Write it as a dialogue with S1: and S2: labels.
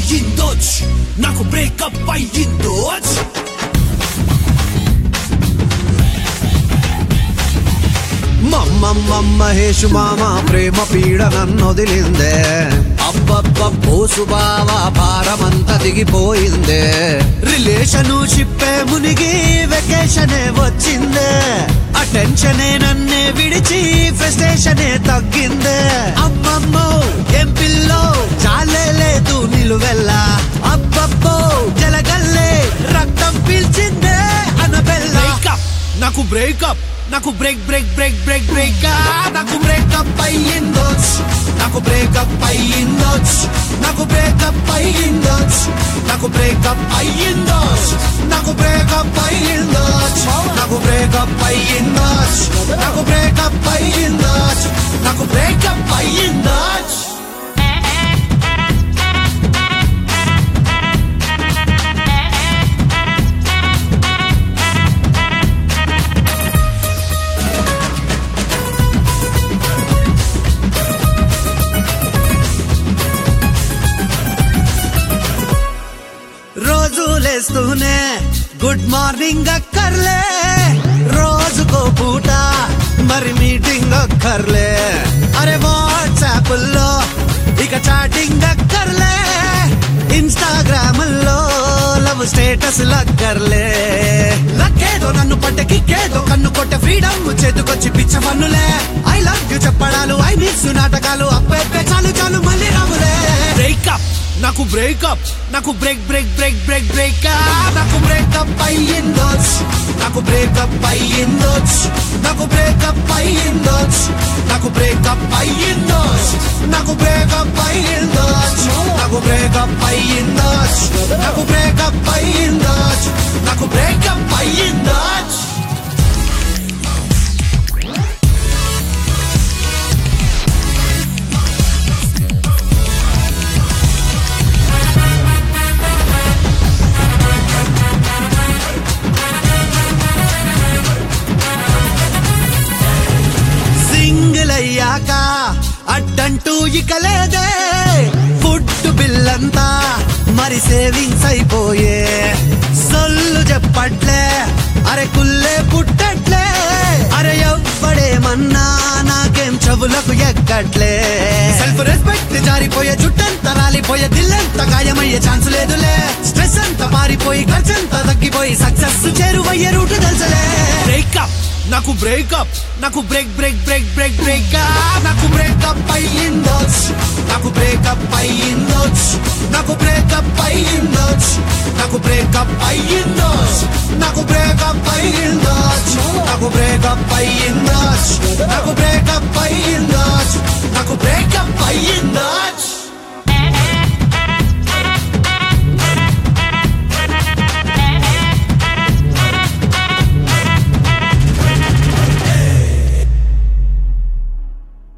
S1: అయ్యిందోచ్ నాకు బ్రేకప్ అయ్యిందోచ్
S2: మమ్మమ్మ మహేష్ మామ ప్రేమ పీడ నన్ను వదిలిందే అబ్బబ్బ పోసు బావ భారమంతా దిగిపోయిందే రిలేషన్షిప్పే మునిగి వెకేషనే వచ్చిందే అటెన్షనే నన్నే విడిచి ఫ్రస్ట్రేషనే తగ్గిందే అమ్మమ్మో ఏం పిల్లో చాలే లేదు నిలువెల్లా అబ్బబ్బో జలగల్లే రక్తం పీల్చిందే అనబెల్లా
S1: బ్రేకప్ నాకు బ్రేకప్ నాకు break break break break break నాకు బ్రేకప్ అయ్యిందోచ్ నాకు బ్రేకప్ అయ్యిందోచ్ నాకు బ్రేకప్ అయ్యిందోచ్ నాకు బ్రేకప్ అయ్యిందోచ్ నాకు బ్రేకప్ అయ్యిందోచ్ నాకు బ్రేకప్ అయ్యిందోచ్ నాకు బ్రేకప్ అయ్యిందోచ్ నాకు బ్రేకప్ అయ్యిందోచ్
S2: రోజు లేస్తూనే గుడ్ మార్నింగ్ అక్కర్లే రోజుకో పూట మరి మీటింగ్ అక్కర్లే అరే వాట్సాప్ లో ఇక చాటింగ్ అక్కర్లే ఇన్స్టాగ్రామ్ లో లవ్ స్టేటస్ లక్కర్లే లక్కేదో నన్ను పట్ట కిక్కేదో కన్ను కొట్టే ఫ్రీడమ్ చేతుకొచ్చి పిచ్చ పన్నులే ఐ లవ్ యూ చెప్పడాలు ఐ మిస్ నాటకాలు అప్పే చాలు చాలు మళ్ళీ రాములే
S1: బ్రేకప్ నాకు బ్రేకప్ నాకు break break break break break నాకు బ్రేకప్ అయ్యిందోచ్ నాకు బ్రేకప్ అయ్యిందోచ్ నాకు బ్రేకప్ అయ్యిందోచ్ నాకు బ్రేకప్ అయ్యిందోచ్ నాకు బ్రేకప్ అయ్యిందోచ్ నాకు బ్రేకప్ అయ్యిందోచ్ నాకు బ్రేకప్ అయ్యిందోచ్ నాకు బ్రేకప్ అయ్యిందోచ్
S2: సింగిల్ అయ్యాక అడ్డంటూ ఇక లేదే ఫుడ్ బిల్ అంతా మరి సేవింగ్స్ అయిపోయే సొల్లు చెప్పట్లే అరే కుల్లే పుట్టట్లే అరే ఎవ్వడేమన్నా నాకేం చెవులకు ఎక్కట్లే సెల్ఫ్ రెస్పెక్ట్ జారిపోయే చుట్టంతా రాలిపోయే దిల్లంతా గాయమయ్యే ఛాన్స్ లేదులే స్ట్రెస్ అంతా పారిపోయి ఖర్చంతా తగ్గిపోయి సక్సెస్ చేరువయ్యే రూట్ తెలుసలే
S1: బ్రేకప్ నాకు బ్రేకప్ నాకు break break break break break నాకు బ్రేకప్ అయ్యిందోచ్ నాకు బ్రేకప్ అయ్యిందోచ్ నాకు బ్రేకప్ అయ్యిందోచ్ నాకు బ్రేకప్ అయ్యిందోచ్ నాకు బ్రేకప్ అయ్యిందోచ్ నాకు బ్రేకప్ అయ్యిందోచ్ నాకు బ్రేకప్ అయ్యిందోచ్ నాకు బ్రేకప్ అయ్యిందోచ్